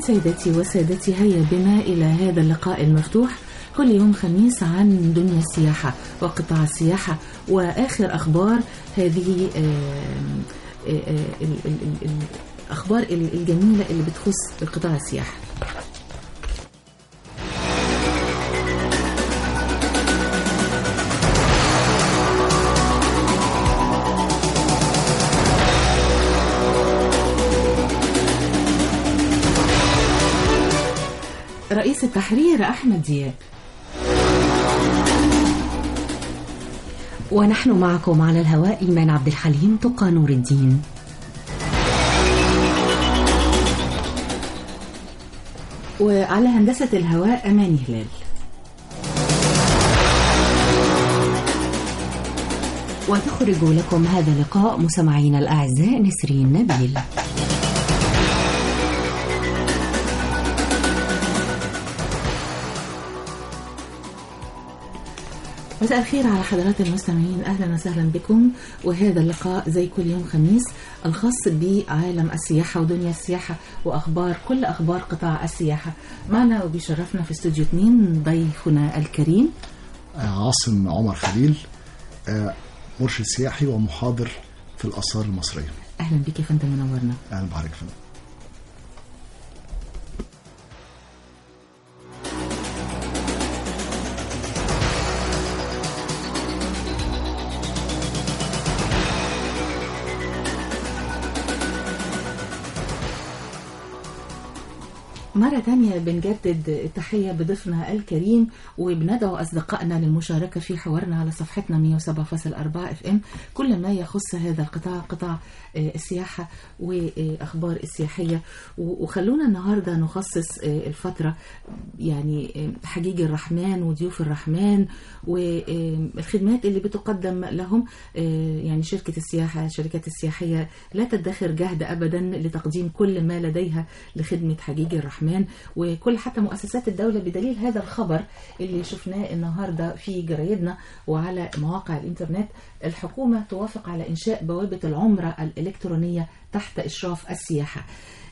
سيداتي وسادتي هيا بنا إلى هذا اللقاء المفتوح كل يوم خميس عن دنيا السياحة وقطاع السياحة وآخر أخبار هذه آم، آه، آه، ال- ال- ال- الأخبار ال- الجميلة اللي بتخص قطاع السياحة رئيس التحرير أحمد دياب ونحن معكم على الهواء إيمان عبد الحليم تقى نور الدين وعلى هندسة الهواء أماني هلال وتخرج لكم هذا اللقاء مستمعينا الأعزاء نسرين نبيل مساء الخير على حضرات المستمعين اهلا وسهلا بكم وهذا اللقاء زي كل يوم خميس الخاص بعالم السياحه ودنيا السياحه واخبار كل اخبار قطاع السياحه معنا وبيشرفنا في استوديو 2 ضيفنا الكريم عاصم عمر خليل آه، مرشد سياحي ومحاضر في الآثار المصرية اهلا بك يا فندم منورنا أهلا بحضرتك يا فندم مرة تانية بنجدد التحية بضيفنا الكريم وبندعو أصدقائنا للمشاركة في حوارنا على صفحتنا 107.4 اف ام كل ما يخص هذا القطاع قطاع آه، السياحة وأخبار السياحية و- وخلونا النهاردة نخصص آه، الفترة يعني آه، حجيج الرحمن وضيوف الرحمن والخدمات اللي بتقدم لهم آه، يعني شركة السياحة الشركات السياحية لا تدخر جهد أبدا لتقديم كل ما لديها لخدمة حجيج الرحمن وكل حتى مؤسسات الدولة بدليل هذا الخبر اللي شفناه النهاردة في جرايدنا وعلى مواقع الإنترنت الحكومة توافق على إنشاء بوابة العمرة الإلكترونية تحت إشراف السياحة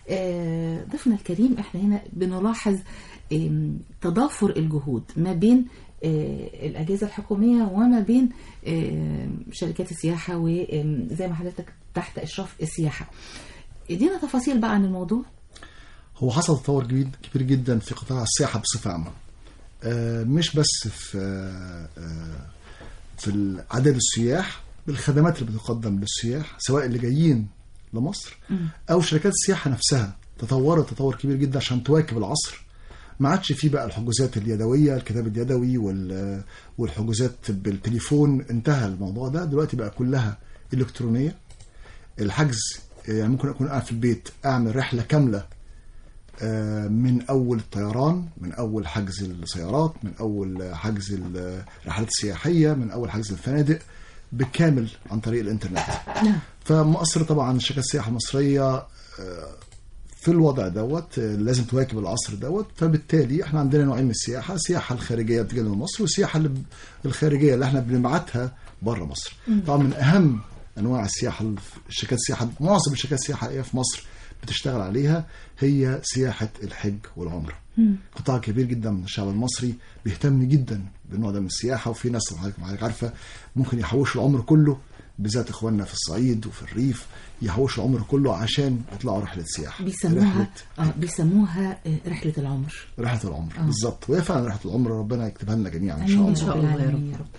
آه، ضيفنا الكريم احنا هنا بنلاحظ آم، تضافر الجهود ما بين آه، الأجهزة الحكومية وما بين آم، شركات السياحة وزي ما حضرتك تحت إشراف السياحة ادينا تفاصيل بقى عن الموضوع هو حصل تطور كبير كبير جدا في قطاع السياحة بصفة عامة آه، مش بس في آه، آه، في عدد السياح بالخدمات اللي بتقدم للسياح سواء اللي جايين لمصر او شركات السياحه نفسها تطورت تطور كبير جدا عشان تواكب العصر ما عادش فيه بقى الحجوزات اليدويه الكتاب اليدوي وال- والحجوزات بالتليفون انتهى الموضوع ده دلوقتي بقى كلها الكترونيه الحجز يعني ممكن اكون قاعد في البيت اعمل رحله كامله آه، من اول الطيران من اول حجز السيارات من اول حجز الرحلات السياحيه من اول حجز الفنادق بالكامل عن طريق الانترنت نعم فمصر طبعا شركات السياحه المصريه آه، في الوضع دوت آه، لازم تواكب العصر دوت فبالتالي احنا عندنا نوعين من السياحه السياحه الخارجيه بتجي من مصر والسياحه اللي ب- الخارجيه اللي احنا بنبعتها بره مصر طبعا من اهم انواع السياحه الف- الشركات السياحه معظم الشركات السياحيه في مصر بتشتغل عليها هي سياحه الحج والعمره قطاع كبير جدا من الشعب المصري بيهتم جدا بالنوع ده من السياحه وفي ناس حضرتك حضرتك عارفه ممكن يحوشوا العمر كله بالذات اخواننا في الصعيد وفي الريف يحوشوا العمر كله عشان يطلعوا رحله سياحه بيسموها رحله آه بيسموها آه، رحلة العمر رحله العمر بالظبط وهي فعلا رحله العمر ربنا يكتبها لنا جميعا ان شاء آمين الله رب الله يا العالمين يا رب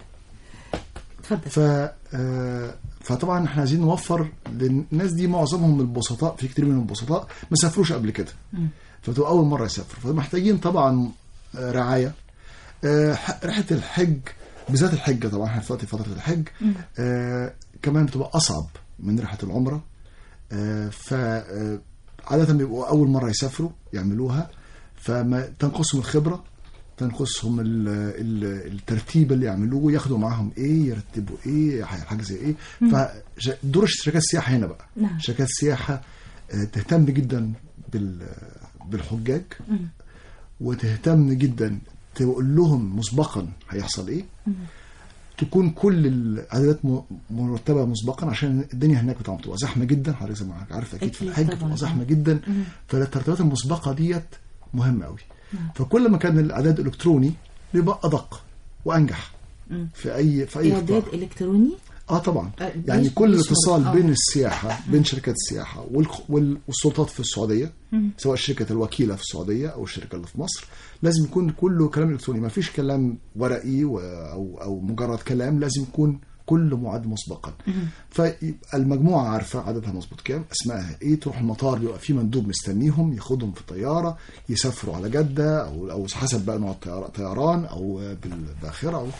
فتفضل ف آه، فطبعا احنا عايزين نوفر للناس دي معظمهم البسطاء في كتير منهم البسطاء ما سافروش قبل كده فتبقى اول مره يسافروا فمحتاجين طبعا آه، رعايه آه، ح- رحله الحج بالذات الحج طبعا احنا دلوقتي فتره الحج آه، كمان بتبقى اصعب من رحله العمره آه، ف آه، عاده بيبقوا اول مره يسافروا يعملوها فما تنقصهم الخبره تنقصهم ال- ال- الترتيب اللي يعملوه ياخدوا معاهم ايه يرتبوا ايه حاجه زي ايه فدور شركات السياحه هنا بقى نعم. شركات السياحه آه، تهتم جدا بال بالحجاج وتهتم جدا تقول لهم مسبقا هيحصل ايه تكون كل الاعدادات م- مرتبه مسبقا عشان الدنيا هناك بتبقى بتبقى زحمه جدا حضرتك زي ما عارف اكيد في أكيد الحج طبعاً. بتبقى زحمه جدا فالترتيبات المسبقه ديت مهمه قوي فكل ما كان الاعداد الكتروني بيبقى ادق وانجح في اي في اي اعداد قطاع. الكتروني اه طبعا آه، يعني بيش- كل بيشمل- الاتصال آه. بين السياحه بين شركات السياحه والخ- وال- والسلطات في السعوديه سواء الشركه الوكيله في السعوديه او الشركه اللي في مصر لازم يكون كله كلام الكتروني ما فيش كلام ورقي و- او او مجرد كلام لازم يكون كله معد مسبقا فيبقى المجموعه عارفه عددها مظبوط كام اسمائها ايه تروح المطار بيبقى في مندوب مستنيهم ياخدهم في الطياره يسافروا على جده او او حسب بقى نوع الطيار- طيران او بالباخره او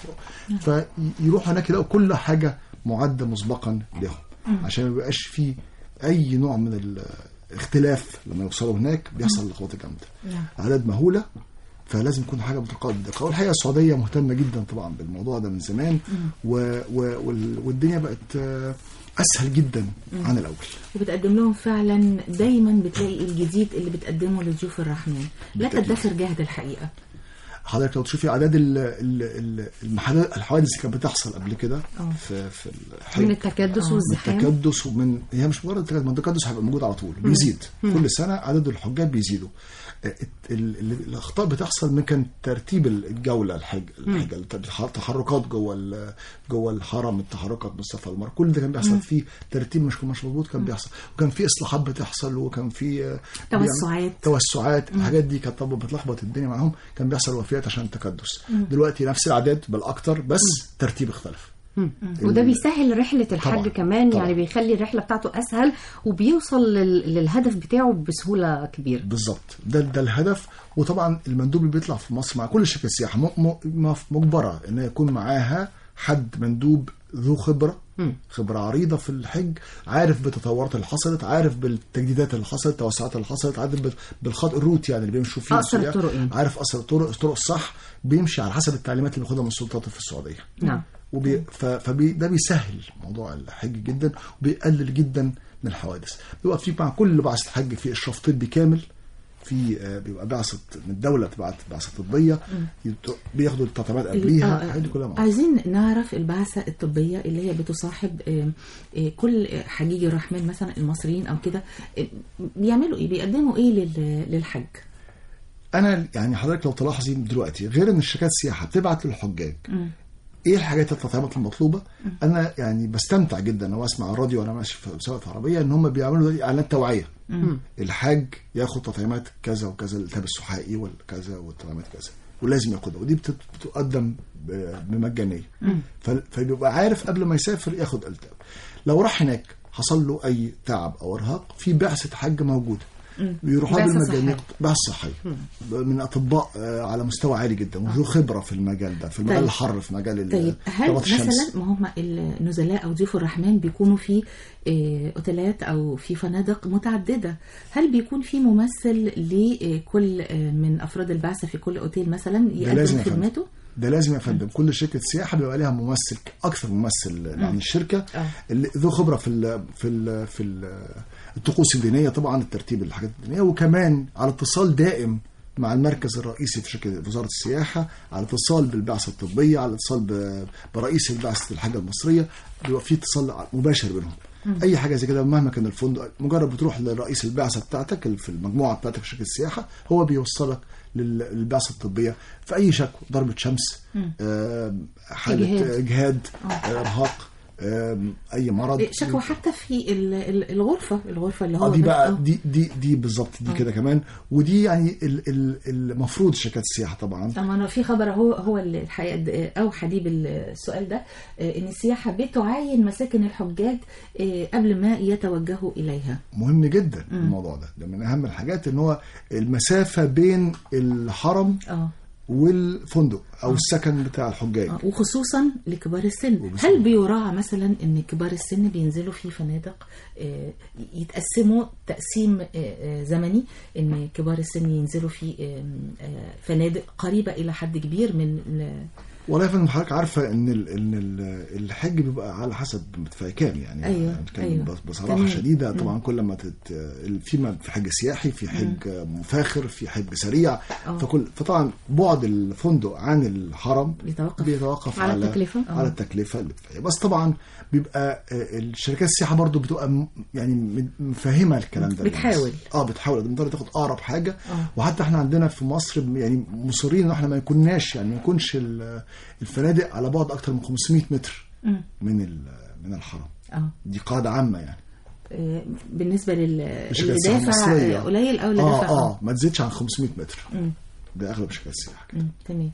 فيروحوا هناك يلاقوا كل حاجه معده مسبقا لهم عشان ما يبقاش في اي نوع من الاختلاف لما يوصلوا هناك بيحصل لخبطه جامده نعم. اعداد مهوله فلازم يكون حاجه متقدمه الدقه والحقيقه السعوديه مهتمه جدا طبعا بالموضوع ده من زمان و و وال- والدنيا بقت آه، اسهل جدا عن الاول وبتقدم لهم فعلا دايما بتلاقي الجديد اللي بتقدمه لضيوف الرحمن لا بالتأكيد. تدخر جهد الحقيقه حضرتك لو تشوفي اعداد ال- ال- ال- المحاد- الحوادث اللي كانت بتحصل قبل كده آه. في في الحج من التكدس آه. والزحام التكدس ومن هي مش مجرد التكدس ما التكدس هيبقى موجود على طول بيزيد كل سنه عدد الحجاج بيزيدوا آه، ال- ال- الاخطاء بتحصل من كان ترتيب الجوله الحج الحج التح- التحركات جوه ال- جوه الحرم التحركات من الصفا والمروه كل ده كان بيحصل فيه ترتيب مش مش مظبوط كان بيحصل وكان في اصلاحات بتحصل وكان في آه، توسعات. توسعات الحاجات دي كانت طبعا بتلخبط الدنيا معاهم كان بيحصل وفيات عشان التكدس دلوقتي نفس الاعداد بل اكتر بس ترتيب اختلف مم. وده بيسهل رحلة الحج طبعاً. كمان طبعاً. يعني بيخلي الرحلة بتاعته أسهل وبيوصل لل- للهدف بتاعه بسهولة كبيرة بالظبط ده ده الهدف وطبعا المندوب اللي بيطلع في مصر مع كل شركه سياحه م- م- م- مجبره ان يكون معاها حد مندوب ذو خبره خبره عريضه في الحج عارف بالتطورات اللي حصلت عارف بالتجديدات اللي حصلت التوسعات اللي حصلت عارف بال- بالخط الروت يعني اللي بيمشوا فيه أقصر السياح. الطرق يعني. عارف اقصر الطرق الطرق الصح بيمشي على حسب التعليمات اللي بياخدها من السلطات في السعوديه نعم وبي ف- فبي ده بيسهل موضوع الحج جدا وبيقلل جدا من الحوادث بيبقى في مع كل بعثه حج في اشراف طبي كامل في آه، بيبقى بعثه من الدوله تبعت بعثه طبيه يت- بياخدوا التطعيمات قبليها آه، الحاجات دي كلها موجودة. عايزين نعرف البعثة الطبية اللي هي بتصاحب آه، آه، كل حجيج الرحمن مثلا المصريين أو كده آه، بيعملوا إيه بيقدموا إيه لل- للحج انا يعني حضرتك لو تلاحظي دلوقتي غير ان الشركات السياحه بتبعت للحجاج ايه الحاجات التطعيمات المطلوبه انا يعني بستمتع جدا وانا اسمع الراديو وانا ماشي في سواء في عربيه ان هم بيعملوا دلوقتي اعلانات توعيه الحاج ياخد تطعيمات كذا وكذا الالتهاب السحائي والكذا والتطعيمات كذا ولازم ياخدها ودي بتت- بتقدم ب- بمجانيه ف- فبيبقى عارف قبل ما يسافر ياخد التهاب لو راح هناك حصل له اي تعب او ارهاق في بعثه حج موجوده بيروحوا بعثة بالمجانيه صحية. بعثه صحيه من اطباء آه، على مستوى عالي جدا وذو خبره في المجال ده في المجال طيب. الحر في مجال ال- طيب هل ضبط الشمس. مثلا ما هم النزلاء او ضيوف الرحمن بيكونوا في آه، اوتيلات او في فنادق متعدده هل بيكون في ممثل لكل آه، من افراد البعثه في كل اوتيل مثلا ده لازم يقدم يا فندم. خدمته ده لازم يا فندم كل شركه سياحه بيبقى لها ممثل اكثر ممثل عن الشركه آه. اللي ذو خبره في ال في ال في ال الطقوس الدينيه طبعا الترتيب الحاجات الدينيه وكمان على اتصال دائم مع المركز الرئيسي في شركه وزاره السياحه على اتصال بالبعثه الطبيه على اتصال ب- برئيس البعثه الحاجه المصريه بيبقى في اتصال مباشر بينهم اي حاجه زي كده مهما كان الفندق مجرد بتروح لرئيس البعثه بتاعتك اللي في المجموعه بتاعتك في شركه السياحه هو بيوصلك لل- للبعثه الطبيه في اي شكوى ضربه شمس آه، حاله إجهاد. اجهاد آه، ارهاق آه، اي مرض إيه، شكوى حتى في ال- ال- الغرفه الغرفه اللي هو اه دي بس- بقى آه. دي دي دي بالظبط دي كده كمان ودي يعني ال- ال- المفروض شركات السياحه طبعا طبعا أنا في خبر هو هو اللي الحقيقه د- اوحى لي بالسؤال ده آه، ان السياحه بتعاين مساكن الحجاج آه، قبل ما يتوجهوا اليها مهم جدا الموضوع ده ده من اهم الحاجات ان هو المسافه بين الحرم اه والفندق او السكن بتاع الحجاج آه، وخصوصا لكبار السن وبالسن. هل بيراعى مثلا ان كبار السن بينزلوا في فنادق آه، يتقسموا تقسيم آه، آه، زمني ان كبار السن ينزلوا في آه، آه، فنادق قريبه الى حد كبير من ال- والله يا فندم حضرتك عارفه ان ال ان ال الحج بيبقى على حسب مدفع كام يعني أيوة، بنتكلم أيوة. بص- بصراحه تمام. شديده طبعا كل ما تت في م- في حج سياحي في حج مفاخر في حج سريع آه. فكل فطبعا بعد الفندق عن الحرم بيتوقف. بيتوقف على على التكلفة. آه. على التكلفه اللي فيها بس طبعا بيبقى آه، الشركات السياحه برضو بتبقى م- يعني م- مفهمه الكلام ده بتحاول. للناس. اه بتحاول بتقدر تاخد اقرب حاجه آه. وحتى احنا عندنا في مصر يعني مصرين ان احنا ما يكوناش يعني ما يكونش ال- الفنادق على بعد اكتر من 500 متر مم. من ال- من الحرم اه دي قاعده عامه يعني آه، بالنسبه لل الشركات اللي السياحة دافع المصرية. آه، قليل او اللي اه دافع اه ما تزيدش عن 500 متر مم. ده اغلب شركات السياحه كده. مم. تمام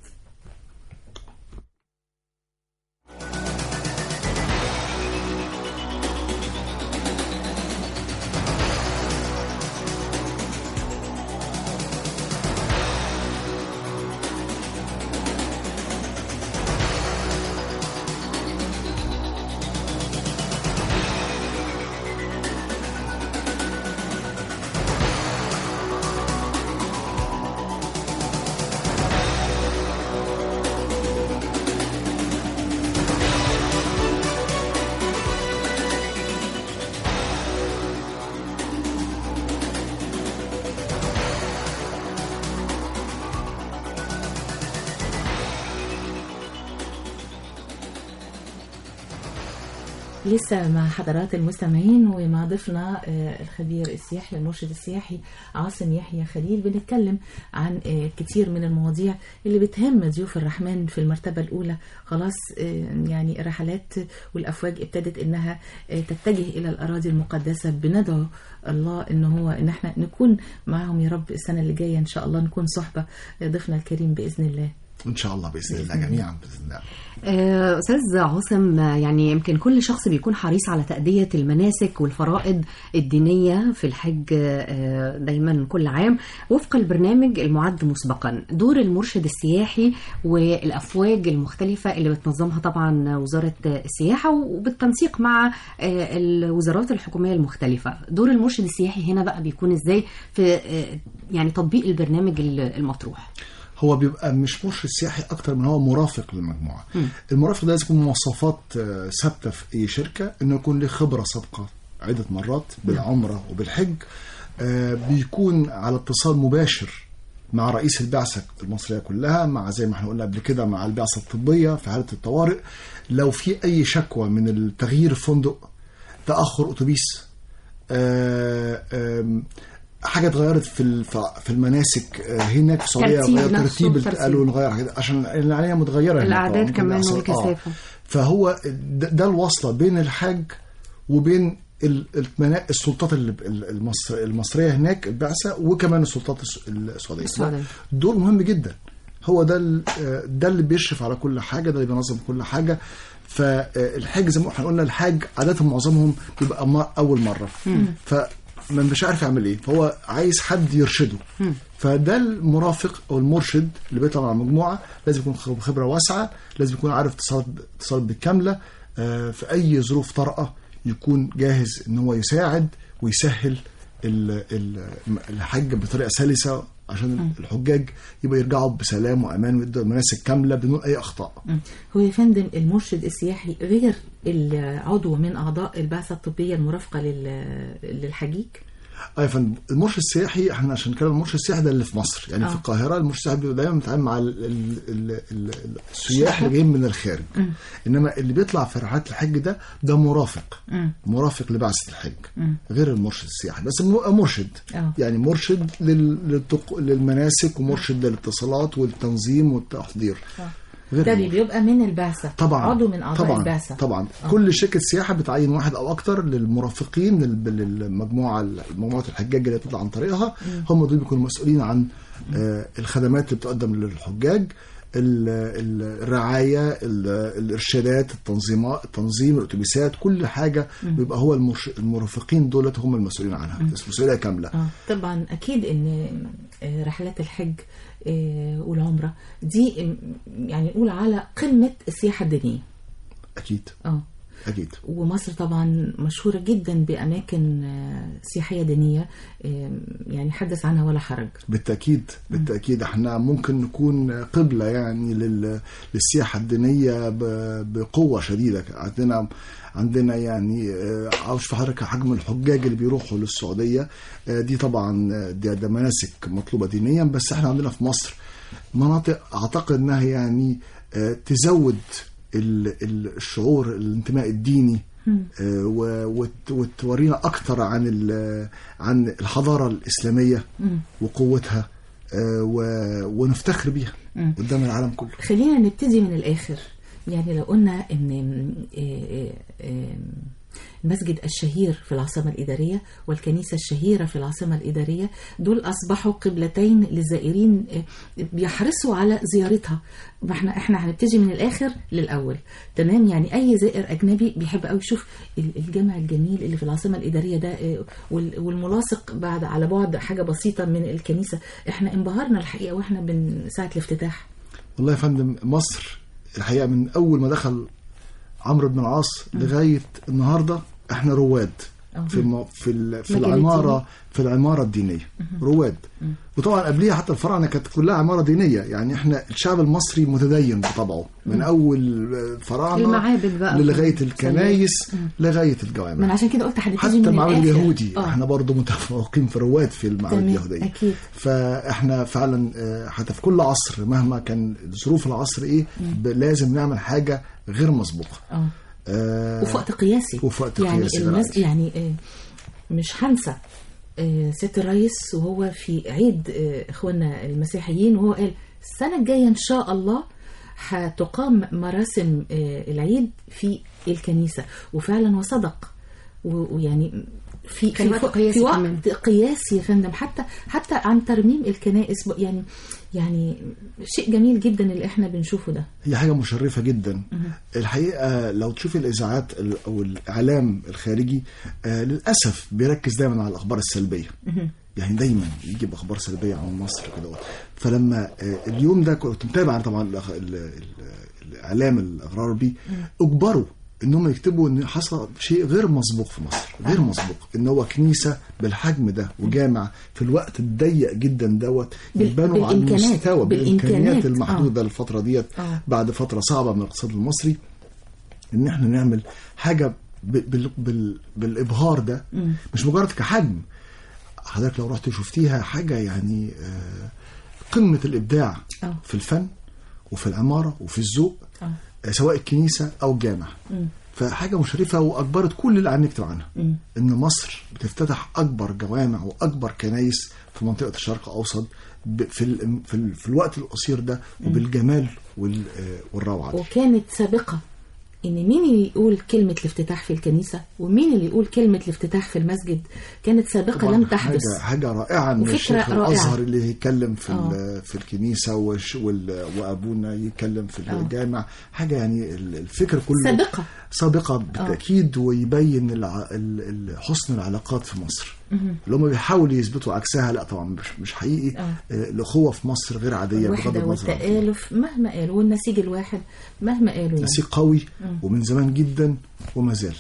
لسه مع حضرات المستمعين ومع ضيفنا آه، الخبير السياحي المرشد السياحي عاصم يحيى خليل بنتكلم عن آه، كتير من المواضيع اللي بتهم ضيوف الرحمن في المرتبة الأولى خلاص آه، يعني الرحلات والأفواج ابتدت إنها آه، تتجه إلى الأراضي المقدسة بندعو الله إن هو إن احنا نكون معهم يا رب السنة اللي جاية إن شاء الله نكون صحبة آه، ضيفنا الكريم بإذن الله ان شاء الله باذن الله بإذن الله. جميعا باذن الله آه، أستاذ عاصم آه، يعني يمكن كل شخص بيكون حريص على تأدية المناسك والفرائض الدينية في الحج آه، دايما كل عام وفق البرنامج المعد مسبقا دور المرشد السياحي والأفواج المختلفة اللي بتنظمها طبعا وزارة السياحة وبالتنسيق مع آه، الوزارات الحكومية المختلفة دور المرشد السياحي هنا بقى بيكون ازاي في آه، يعني تطبيق البرنامج المطروح هو بيبقى مش مرشد سياحي اكتر من هو مرافق للمجموعه المرافق ده لازم يكون مواصفات آه، ثابته في اي شركه انه يكون له خبره سابقه عده مرات بالعمره وبالحج آه، بيكون على اتصال مباشر مع رئيس البعثة المصرية كلها مع زي ما احنا قلنا قبل كده مع البعثة الطبية في حالة الطوارئ لو في أي شكوى من التغيير الفندق تأخر أتوبيس آه، آم، حاجه اتغيرت في الف- في المناسك آه، هناك في السعوديه ترتيب غير نفسه، ترتيب ترتيب. قالوا نغير حاجة عشان العمليه متغيره هناك الأعداد طبعاً، ممكن كمان يحصل- والكثافة. فهو ده, ده الوصله بين الحاج وبين ال- المنا- السلطات اللي- المصر المصريه هناك البعثه وكمان السلطات الس- السعوديه السعودية. دور مهم جدا هو ده ال- آه، ده اللي بيشرف على كل حاجه ده اللي بينظم كل حاجه فالحاج زي ما احنا قلنا الحاج عاده معظمهم بيبقى م- اول مره فما مش عارف يعمل ايه فهو عايز حد يرشده فده المرافق او المرشد اللي بيطلع مع مجموعه لازم يكون خب- خبره واسعه لازم يكون عارف اتصالات اتصالات بالكامله آه، في اي ظروف طارئه يكون جاهز ان هو يساعد ويسهل ال- ال- الحج بطريقه سلسه عشان الحجاج يبقى يرجعوا بسلام وامان ويدوا المناسك كامله بدون اي اخطاء مم. هو يا فندم المرشد السياحي غير العضو من اعضاء البعثه الطبيه المرافقه لل- للحجيج اه يا فندم المرشد السياحي احنا عشان كده المرشد السياحي ده اللي في مصر يعني آه. في القاهره المرشد السياحي بيبقى دايما بيتعامل مع ال ال ال ال السياح اللي جايين من الخارج انما اللي بيطلع في رحلات الحج ده ده مرافق مم. مرافق لبعثه الحج مم. غير المرشد السياحي بس م- مرشد آه. يعني مرشد لل- للتق- للمناسك ومرشد للاتصالات والتنظيم والتحضير غير ده المرشد. بيبقى من البعثه طبعا عضو من اعضاء طبعا البعثه طبعا كل شركه سياحه بتعين واحد او اكتر للمرافقين لل- للمجموعه مجموعه الحجاج اللي هتطلع عن طريقها هم دول بيكونوا مسؤولين عن آه، الخدمات اللي بتقدم للحجاج ال- ال- الرعايه ال- الارشادات التنظيمات التنظيم الاتوبيسات كل حاجه بيبقى هو المرش- المرافقين دولت هم المسؤولين عنها مسؤوليه كامله اه طبعا اكيد ان آه، رحلات الحج آه، والعمره دي آم، يعني نقول على قمه السياحه الدينيه اكيد اه اكيد ومصر طبعا مشهورة جدا بأماكن آه، سياحية دينية آه، يعني حدث عنها ولا حرج بالتأكيد بالتأكيد احنا ممكن نكون قبلة يعني لل- للسياحة الدينية ب- بقوة شديدة عندنا عندنا يعني آه، عاوز في حضرتك حجم الحجاج اللي بيروحوا للسعودية آه، دي طبعا آه، ده, ده مناسك مطلوبة دينيا بس احنا عندنا في مصر مناطق اعتقد انها يعني آه، تزود ال- ال- الشعور الانتماء الديني آه، و- وت- وتورينا اكتر عن ال- عن الحضاره الاسلاميه وقوتها آه، و- ونفتخر بيها قدام العالم كله خلينا نبتدي من الآخر يعني لو قلنا إن آه، آه، المسجد الشهير في العاصمة الإدارية والكنيسة الشهيرة في العاصمة الإدارية دول أصبحوا قبلتين للزائرين آه، بيحرصوا على زيارتها ما احنا احنا هنبتدي من الآخر للأول تمام يعني أي زائر أجنبي بيحب قوي يشوف ال- الجامع الجميل اللي في العاصمة الإدارية ده آه، وال- والملاصق بعد على بعد حاجة بسيطة من الكنيسة احنا انبهرنا الحقيقة واحنا من ساعة الافتتاح والله يا فندم مصر الحقيقه من اول ما دخل عمرو بن العاص لغايه النهارده احنا رواد أه. في الم... في ال... في مجال العماره الديني. في العماره الدينيه رواد وطبعا قبليها حتى الفراعنه كانت كلها عماره دينيه يعني احنا الشعب المصري متدين بطبعه من اول الفراعنه المعابد بقى. لغايه الكنايس لغايه من الجوامع عشان كده قلت هنبتدي حتى من المعبد الآخر. اليهودي آه. احنا برضو متفوقين في رواد في المعابد تمام، اليهوديه أكيد. فاحنا فعلا آه، حتى في كل عصر مهما كان ظروف العصر ايه ب- لازم نعمل حاجه غير مسبوقه اه آه، وفي وقت قياسي وفي وقت يعني قياسي غير الناس عادي. يعني آه، مش هنسى آه، سيادة الرئيس وهو في عيد آه، اخواننا المسيحيين وهو قال السنة الجاية ان شاء الله هتقام مراسم آه، العيد في الكنيسة وفعلا وصدق و- ويعني في كان في وقت وقت- قياسي في وقت كمان. قياسي يا فندم حتى حتى عن ترميم الكنائس ب- يعني يعني شيء جميل جدا اللي احنا بنشوفه ده هي حاجه مشرفه جدا الحقيقه لو تشوف الاذاعات ال- او الاعلام الخارجي آه، للاسف بيركز دايما على الاخبار السلبيه يعني دايما يجيب اخبار سلبيه عن مصر كده فلما آه، اليوم ده كنت متابع أنا طبعا الأخ- ال- ال- الاعلام الغربي اجبروا انهم يكتبوا ان حصل شيء غير مسبوق في مصر غير مسبوق ان هو كنيسه بالحجم ده وجامع في الوقت الضيق جدا دوت بال- يبانوا على بالإمكانات، المستوى بالإمكانات، بالامكانيات آه. المحدوده الفتره ديت آه. بعد فتره صعبه من الاقتصاد المصري ان احنا نعمل حاجه ب- بال بال بالابهار ده مش مجرد كحجم حضرتك لو رحت شفتيها حاجه يعني آه، قمه الابداع آه. في الفن وفي العماره وفي الذوق آه. آه، سواء الكنيسه او الجامع فحاجه مشرفه واجبرت كل اللي هنكتب عنها ان مصر بتفتتح اكبر جوامع واكبر كنايس في منطقه الشرق الاوسط ب- في ال- في, ال- في الوقت القصير ده وبالجمال وال- آه، والروعه دي. وكانت سابقة ان مين اللي يقول كلمة الافتتاح في الكنيسة ومين اللي يقول كلمة الافتتاح في المسجد كانت سابقة طبعاً لم تحدث حاجة, حاجة رائعة ان وفكرة الشيخ رائعة. الازهر اللي يتكلم في آه. ال- في الكنيسة وش وال- وابونا يتكلم في الجامع حاجة يعني ال- الفكر كله سابقة. سابقة بالتأكيد ويبين الع- ال- ال- حسن العلاقات في مصر اللي هم بيحاولوا يثبتوا عكسها لا طبعا مش مش حقيقي آه. آه، الأخوة في مصر غير عادية بغض الوحدة النظر عن والتآلف مهما قالوا والنسيج الواحد مهما قالوا يعني. نسيج قوي ومن زمان جدا وما زال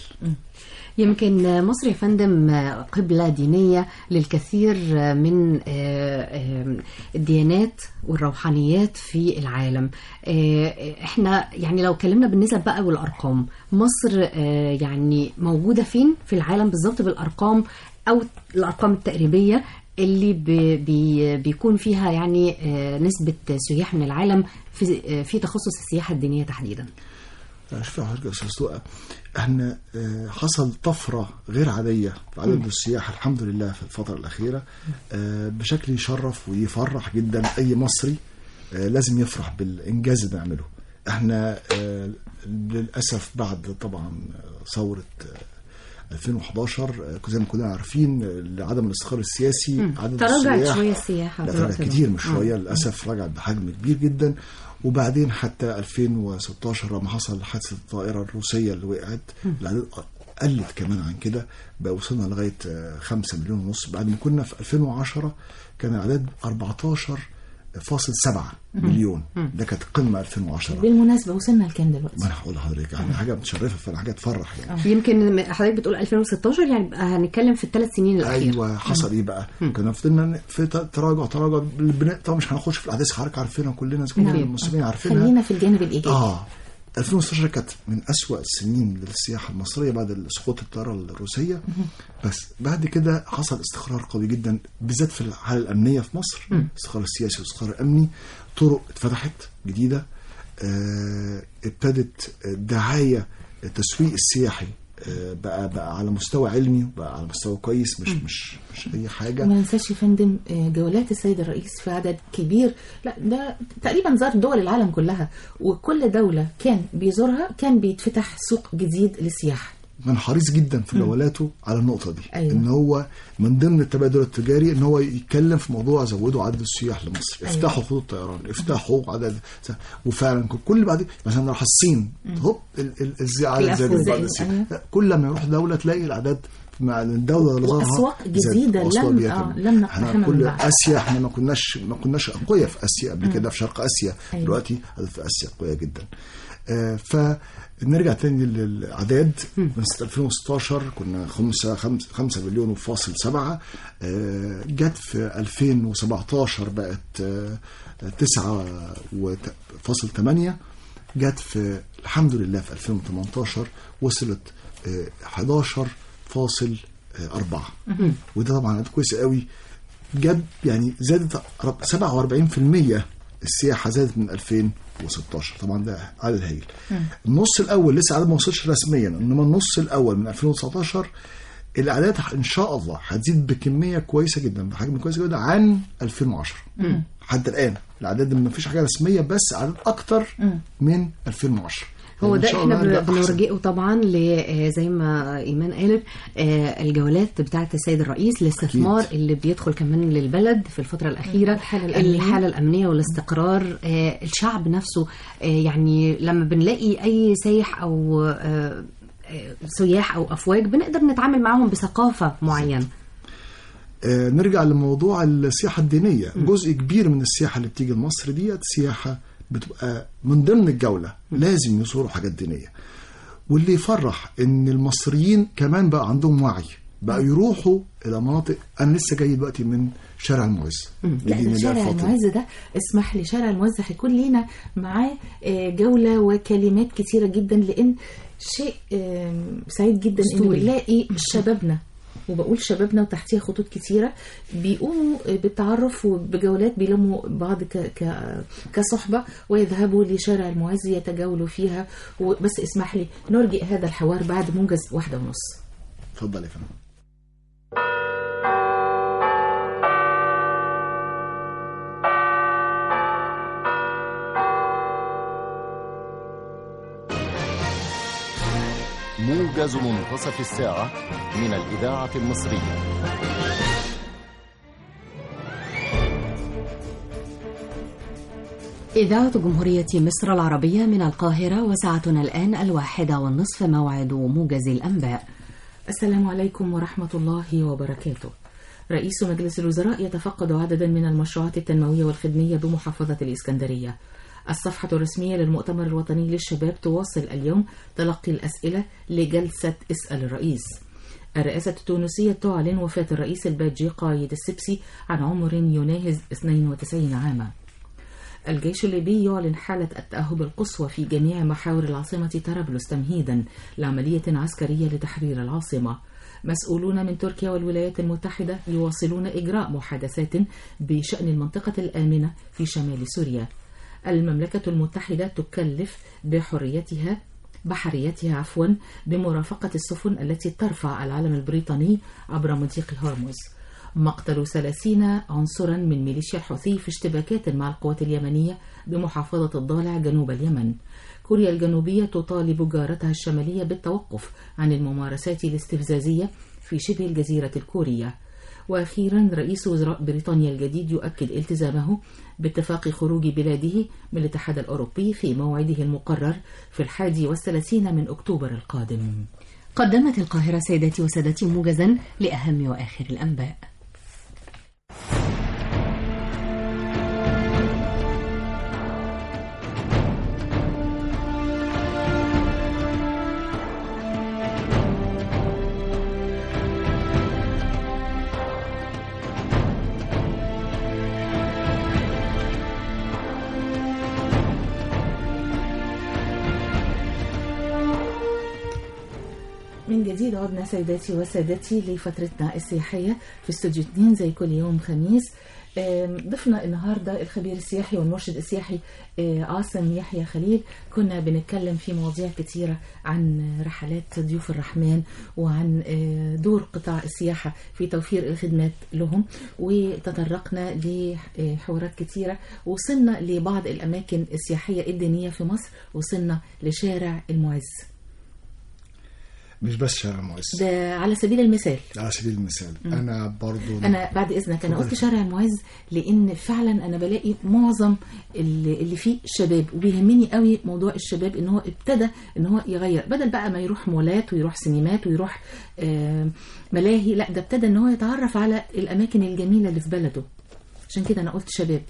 يمكن مصر يا فندم قبلة دينية للكثير من آه، آه، الديانات والروحانيات في العالم آه، احنا يعني لو اتكلمنا بالنسب بقى والارقام مصر آه، يعني موجودة فين في العالم بالظبط بالارقام او الارقام التقريبية اللي بي بي بيكون فيها يعني آه، نسبة سياح من العالم في آه، في تخصص السياحة الدينية تحديدا شوف حضرتك يا استاذ سوقة احنا آه، حصل طفره غير عاديه في عدد السياح الحمد لله في الفتره الاخيره آه، بشكل يشرف ويفرح جدا اي مصري آه، لازم يفرح بالانجاز اللي بنعمله احنا آه، للاسف بعد طبعا ثوره آه، 2011 آه، زي ما كلنا عارفين آه، لعدم الاستقرار السياسي عدد تراجعت السياح شوية السياحة لا في فرق الوقت ده. كتير مش آه. شويه للاسف رجعت بحجم كبير جدا وبعدين حتى 2016 لما حصل حادثه الطائره الروسيه اللي وقعت العدد قلت كمان عن كده بقى وصلنا لغايه 5 مليون ونص بعد ما كنا في 2010 كان العدد 14 فاصل سبعة مليون ده كانت قمة 2010 بالمناسبة وصلنا لكام دلوقتي؟ ما انا هقول لحضرتك يعني حاجة متشرفة فعلا حاجة تفرح يعني يمكن حضرتك بتقول 2016 يعني يبقى هنتكلم في الثلاث سنين الاخيره ايوه حصل ايه بقى؟ كنا فضلنا في ت- تراجع تراجع البناء طبعا مش هنخش في الاحداث حضرتك عارفينها كلنا كل نعم. المسلمين عارفينها خلينا في الجانب الإيجابي اه 2016 كانت من أسوأ السنين للسياحة المصرية بعد سقوط الطيارة الروسية بس بعد كده حصل استقرار قوي جدا بالذات في الحالة الأمنية في مصر الاستقرار السياسي والاستقرار الأمني طرق اتفتحت جديدة آه ابتدت الدعاية التسويق السياحي آه بقى بقى على مستوى علمي وبقى على مستوى كويس مش مش مش أي حاجة وما ننساش يا فندم آه، جولات السيد الرئيس في عدد كبير لا ده تقريبا زار دول العالم كلها وكل دولة كان بيزورها كان بيتفتح سوق جديد للسياحة كان حريص جدا في جولاته على النقطة دي أيوة. ان هو من ضمن التبادل التجاري ان هو يتكلم في موضوع زودوا عدد السياح لمصر أيوة. افتحوا خطوط الطيران افتحوا عدد وفعلا كل بعد مثلا نروح الصين هوب ال- ال- الزيادة الأفواج زادت بعد زي- الصين أيوة. لا، كل لما يروح دولة تلاقي الأعداد مع الدولة اللي زارها وأسواق زادت. جديدة وأسواق لم- جديدة آه، كمان. لم احنا نقتحمها من كل بعد. اسيا احنا ما كناش ما كناش اقوياء في اسيا قبل كده في شرق اسيا أيوة. دلوقتي في اسيا قويه جدا آه، فنرجع تاني للاعداد من سنه 2016 كنا 5 5 مليون وفاصل 7 جت في 2017 بقت 9 فاصل 8 جت في الحمد لله في 2018 وصلت آه، 11 فاصل 4 وده طبعا عدد كويس قوي جاب يعني زادت 47% السياحه زادت من 2016 طبعا ده عدد هايل النص الاول لسه عدد ما وصلش رسميا انما النص الاول من 2019 الاعداد ان شاء الله هتزيد بكميه كويسه جدا بحجم كويس جدا عن 2010 حتى الان الاعداد ما فيش حاجه رسميه بس عدد اكتر من 2010 هو يعني إن ده شاء احنا الله بن- ده أحسن. بنرجئه طبعا ل آه، زي ما ايمان قالت آه، الجولات بتاعه السيد الرئيس الاستثمار أكيد. اللي بيدخل كمان للبلد في الفتره الاخيره الحالة الأمنية. الحاله الامنيه والاستقرار آه، الشعب نفسه آه، يعني لما بنلاقي اي سايح او آه، آه، سياح او افواج بنقدر نتعامل معاهم بثقافه معينه آه، نرجع لموضوع السياحة الدينية جزء كبير من السياحة اللي بتيجي لمصر ديت سياحة بتبقى من ضمن الجولة لازم يزوروا حاجات دينية واللي يفرح ان المصريين كمان بقى عندهم وعي بقى يروحوا الى مناطق انا لسه جاي دلوقتي من شارع المعز لا مدينة ده الله شارع الفاطمة. المعز ده اسمح لي شارع المعز هيكون لينا معاه آه، جولة وكلمات كتيرة جدا لأن شيء آم، سعيد جدا إن أسطوري. بنلاقي شبابنا وبقول شبابنا وتحتيها خطوط كتيرة بيقوموا آه، بالتعرف وبجولات بيلموا بعض ك... ك... كصحبة ويذهبوا لشارع المعز يتجولوا فيها وبس اسمح لي نرجئ هذا الحوار بعد موجز واحدة ونص اتفضل يا فندم موجز منتصف الساعة من الإذاعة المصرية إذاعة جمهورية مصر العربية من القاهرة وساعتنا الآن الواحدة والنصف موعد موجز الأنباء السلام عليكم ورحمة الله وبركاته. رئيس مجلس الوزراء يتفقد عددا من المشروعات التنموية والخدمية بمحافظة الإسكندرية. الصفحة الرسمية للمؤتمر الوطني للشباب تواصل اليوم تلقي الأسئلة لجلسة اسأل الرئيس. الرئاسة التونسية تعلن وفاة الرئيس الباجي قايد السبسي عن عمر يناهز 92 عاما. الجيش الليبي يعلن حالة التأهب القصوى في جميع محاور العاصمة طرابلس تمهيدا لعملية عسكرية لتحرير العاصمة. مسؤولون من تركيا والولايات المتحدة يواصلون إجراء محادثات بشأن المنطقة الآمنة في شمال سوريا. المملكة المتحدة تكلف بحريتها بحريتها عفوا بمرافقة السفن التي ترفع العلم البريطاني عبر مضيق هرمز. مقتل 30 عنصرا من ميليشيا الحوثي في اشتباكات مع القوات اليمنية بمحافظة الضالع جنوب اليمن كوريا الجنوبية تطالب جارتها الشمالية بالتوقف عن الممارسات الاستفزازية في شبه الجزيرة الكورية وأخيرا رئيس وزراء بريطانيا الجديد يؤكد التزامه باتفاق خروج بلاده من الاتحاد الأوروبي في موعده المقرر في الحادي والثلاثين من أكتوبر القادم قدمت القاهرة سيداتي وسادتي موجزا لأهم وآخر الأنباء من جديد عدنا سيداتي وسادتي لفترتنا السياحية في استوديو 2 زي كل يوم خميس آم، ضفنا النهاردة الخبير السياحي والمرشد السياحي آه، عاصم يحيى خليل كنا بنتكلم في مواضيع كتيرة عن رحلات ضيوف الرحمن وعن آه، دور قطاع السياحة في توفير الخدمات لهم وتطرقنا لحوارات كتيرة وصلنا لبعض الأماكن السياحية الدينية في مصر وصلنا لشارع المعز مش بس شارع المعز ده على سبيل المثال على سبيل المثال انا برضو انا بعد اذنك انا اتفضل. قلت شارع المعز لان فعلا انا بلاقي معظم اللي, اللي فيه شباب وبيهمني قوي موضوع الشباب ان هو ابتدى ان هو يغير بدل بقى ما يروح مولات ويروح سينمات ويروح آه، ملاهي لا ده ابتدى ان هو يتعرف على الاماكن الجميله اللي في بلده عشان كده انا قلت شباب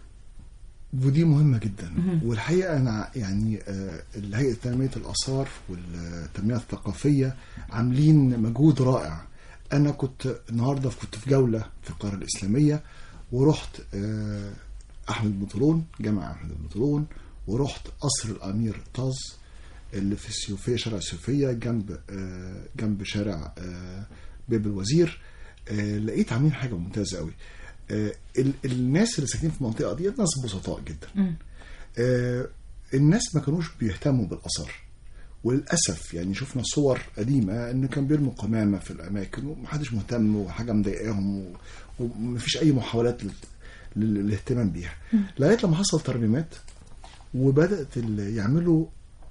ودي مهمة جدا والحقيقة أنا يعني آه، هيئة تنمية الآثار والتنمية الثقافية عاملين مجهود رائع أنا كنت النهاردة كنت في جولة في القاهرة الإسلامية ورحت آه، أحمد بطرون جامع أحمد بطرون ورحت قصر الأمير طاز اللي في السيوفية شارع السيوفية جنب آه، جنب شارع آه، باب الوزير آه، لقيت عاملين حاجة ممتازة قوي آه، ال- الناس اللي ساكنين في المنطقة دي ناس بسطاء جدا آه، الناس ما كانوش بيهتموا بالآثار وللأسف يعني شفنا صور قديمة إن كان بيرموا قمامة في الأماكن ومحدش مهتم وحاجة مضايقاهم و- ومفيش أي محاولات لل- لل- للاهتمام بيها لغاية لما حصل ترميمات وبدأت ال- يعملوا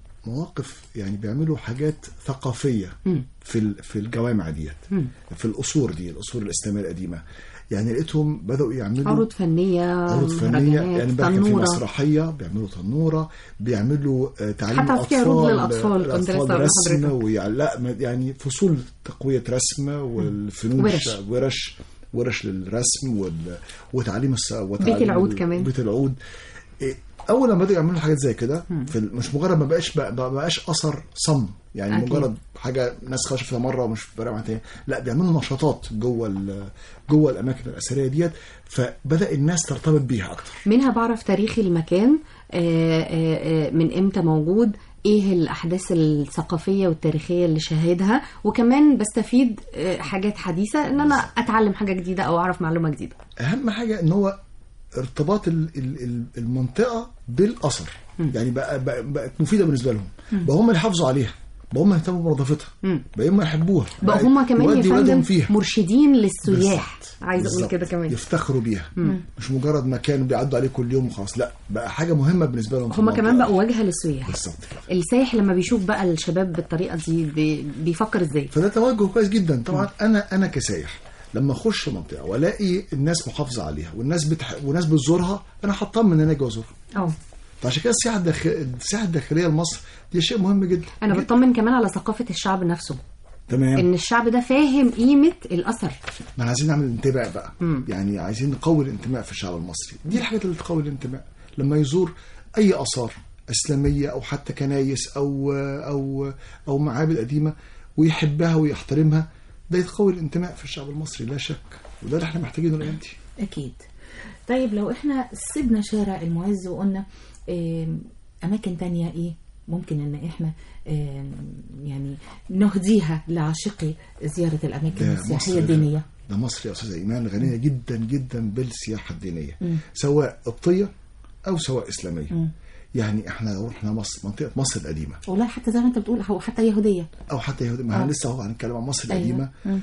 مواقف يعني بيعملوا حاجات ثقافية في ال- في الجوامع ديت في القصور دي القصور الإسلامية القديمة يعني لقيتهم بدأوا يعملوا عروض فنية عروض فنية مهرجانات، يعني بقى كان في تنورة. مسرحية بيعملوا تنورة بيعملوا آه، تعليم حتى في عروض الأطفال للأطفال، كنت لسه الأطفال أقول رسم لحضرتك. ويع- لا ما- يعني فصول تقوية رسم والفنون ورش. الش- ورش ورش للرسم وال... وتعليم الس... وتعليم العود ال- كمان. بيت العود إيه، اول لما بدأوا يعملوا حاجات زي كده في ال- مش مجرد ما بقاش بقى ما بقاش اثر صم يعني أكيد. مجرد حاجه ناس خلاص شافتها مره ومش فارقه تاني لا بيعملوا نشاطات جوه ال- جوه الاماكن الاثريه ديت فبدا الناس ترتبط بيها اكتر منها بعرف تاريخ المكان آه، آه، آه، من امتى موجود ايه الاحداث الثقافيه والتاريخيه اللي شاهدها وكمان بستفيد آه، حاجات حديثه ان انا اتعلم حاجه جديده او اعرف معلومه جديده اهم حاجه ان هو ارتباط ال- ال- ال- المنطقه بالاثر يعني بقى بقى- بقت مفيده بالنسبه لهم بقى هم اللي حافظوا عليها بقى هم يهتموا بنظافتها بقى هم يحبوها بقى هما كمان يا يودي ولادهم فندم فيها مرشدين للسياح بالظبط. عايزه اقول بالظبط. كده كمان يفتخروا بيها مش مجرد مكان بيعدوا عليه كل يوم وخلاص لا بقى حاجه مهمه بالنسبه لهم في هما المنطقة. كمان بقوا واجهه للسياح بالظبط كده السايح لما بيشوف بقى الشباب بالطريقه دي بي- بيفكر ازاي فده توجه كويس جدا طبعا انا انا كسايح لما اخش منطقه والاقي الناس محافظه عليها والناس بتح... والناس بتزورها انا هطمن ان انا اجي ازورها اه فعشان كده السياحه الداخل... السياحه الداخليه لمصر دي شيء مهم جدا انا جداً. بطمن كمان على ثقافه الشعب نفسه تمام ان الشعب ده فاهم قيمه الاثر ما عايزين نعمل انتماء بقى يعني عايزين نقوي الانتماء في الشعب المصري دي الحاجات اللي تقوي الانتماء لما يزور اي اثار اسلاميه او حتى كنايس او او او معابد قديمه ويحبها ويحترمها ده يقوي الانتماء في الشعب المصري لا شك وده اللي احنا محتاجينه الايام دي أكيد طيب لو إحنا سيبنا شارع المعز وقلنا آم، أماكن تانية إيه ممكن إن إحنا آم، يعني نهديها لعاشقي زيارة الأماكن ده السياحية مصر- الدينية ده مصر يا استاذه ايمان غنيه جدا جدا بالسياحه الدينيه سواء قبطيه او سواء اسلاميه يعني احنا لو رحنا مصر منطقه مصر القديمه والله حتى زي ما أنت بتقول هو حتى يهودية او حتى يهودي ما آه. احنا لسه اهو هنتكلم عن مصر أيوة. القديمه مم.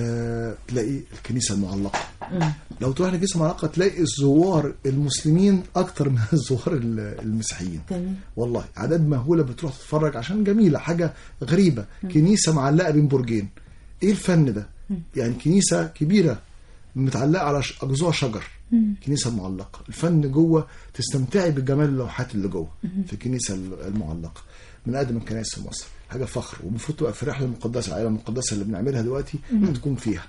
آه تلاقي الكنيسه المعلقه لو تروح الكنيسه المعلقه تلاقي الزوار المسلمين اكتر من الزوار ال- المسيحيين تمام والله اعداد مهوله بتروح تتفرج عشان جميله حاجه غريبه كنيسه معلقه بين برجين ايه الفن ده يعني كنيسه كبيره متعلقه على ش- جذوع شجر كنيسه معلقه الفن جوه تستمتعي بجمال اللوحات اللي جوه في الكنيسه المعلقه من اقدم الكنائس في مصر حاجه فخر ومفروض تبقى في الرحله المقدسه العائله المقدسه اللي بنعملها دلوقتي هتكون فيها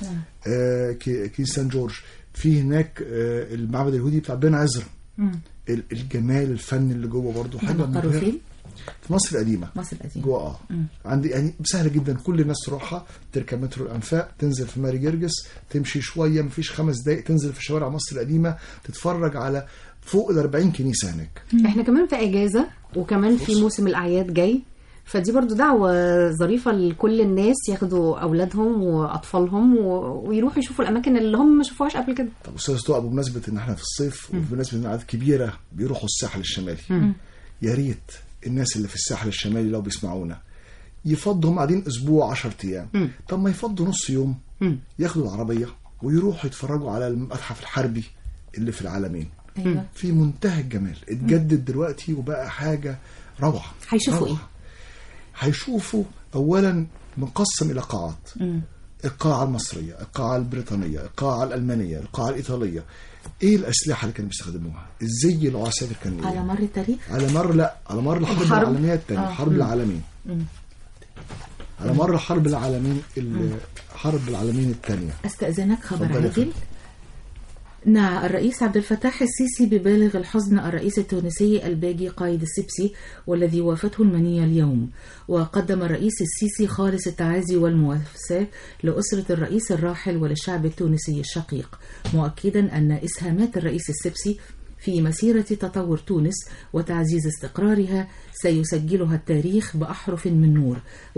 آه ك- كنيسه سان جورج في هناك آه المعبد اليهودي بتاع بن عزرا ال- الجمال الفن اللي جوه برضه حاجه مقروا مبهرة. فين؟ في مصر القديمه مصر القديمة جوه اه عندي يعني سهل جدا كل الناس تروحها تركب مترو الانفاق تنزل في ماري جرجس تمشي شويه مفيش خمس دقائق تنزل في شوارع مصر القديمه تتفرج على فوق ال 40 كنيسه هناك احنا كمان في اجازه وكمان في موسم الاعياد جاي فدي برضو دعوة ظريفة لكل الناس ياخدوا أولادهم وأطفالهم و... ويروحوا يشوفوا الأماكن اللي هم ما شافوهاش قبل كده طب استاذ دعاء بمناسبه ان احنا في الصيف وبمناسبه ان عدد كبيره بيروحوا الساحل الشمالي يا ريت الناس اللي في الساحل الشمالي لو بيسمعونا يفضوا هم قاعدين اسبوع 10 ايام طب ما يفضوا نص يوم ياخدوا العربيه ويروحوا يتفرجوا على المتحف الحربي اللي في العالمين ايوه في منتهى الجمال اتجدد دلوقتي وبقى حاجه روعه هيشوفوا روعة. إيه؟ هيشوفوا اولا منقسم الى قاعات القاعة المصرية القاعة البريطانية القاعة الألمانية القاعة الإيطالية إيه الأسلحة اللي كانوا بيستخدموها الزي العساكر كان إيه على مر التاريخ على مر لا على مر الحرب الحرب. العالمية الثانية آه. حرب العالمين على مر حرب العالمين ال- حرب العالمين الثانية استأذنك خبر اتفضلي يا عاجل نعى الرئيس عبد الفتاح السيسي ببالغ الحزن الرئيس التونسي الباجي قائد السبسي والذي وافته المنية اليوم وقدم الرئيس السيسي خالص التعازي والمواساة لأسرة الرئيس الراحل وللشعب التونسي الشقيق مؤكدا أن إسهامات الرئيس السبسي في مسيرة تطور تونس وتعزيز استقرارها سيسجلها التاريخ بأحرف من نور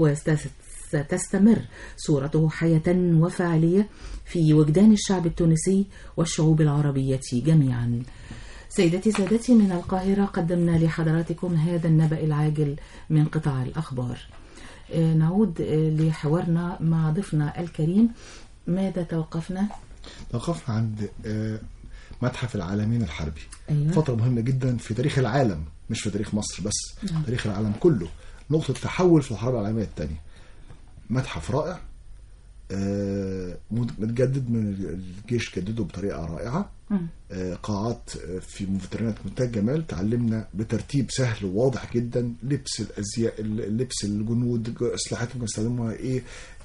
وستستمر صورته حياة وفاعلية في وجدان الشعب التونسي والشعوب العربية جميعا سيدتي سادتي من القاهرة قدمنا لحضراتكم هذا النبأ العاجل من قطاع الأخبار آه، نعود آه، لحوارنا مع ضيفنا الكريم ماذا توقفنا؟ توقفنا عند آه، متحف العالمين الحربي أيوة. فترة مهمة جدا في تاريخ العالم مش في تاريخ مصر بس تاريخ العالم كله نقطة تحول في الحرب العالمية الثانية متحف رائع آه، متجدد من الجيش جدده بطريقة رائعة آه، قاعات آه، في مفترينات منتهى الجمال تعلمنا بترتيب سهل وواضح جدا لبس الازياء لبس الجنود اسلحتهم كانوا بيستخدموها ايه